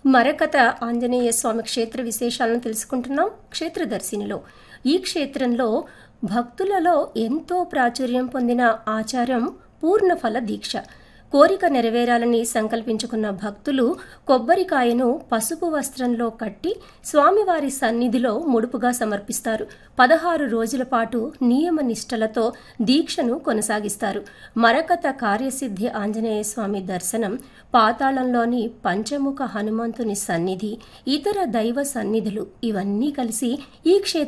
మరకత ఆంజనేయ స్వామి క్షేత్ర విశేషాలను తెలుసుకుంటున్నాం క్షేత్రదర్శినిలో ఈ క్షేత్రంలో భక్తులలో ఎంతో ప్రాచుర్యం పొందిన ఆచారం పూర్ణఫల దీక్ష కోరిక నెరవేరాలని సంకల్పించుకున్న భక్తులు కొబ్బరికాయను పసుపు వస్త్రంలో కట్టి స్వామివారి సన్నిధిలో ముడుపుగా సమర్పిస్తారు పదహారు రోజుల పాటు నియమ నిష్టలతో దీక్షను కొనసాగిస్తారు మరకత కార్యసిద్ధి ఆంజనేయ స్వామి దర్శనం పాతాళంలోని పంచముఖ హనుమంతుని సన్నిధి ఇతర దైవ సన్నిధులు ఇవన్నీ కలిసి ఈ క్షేత్ర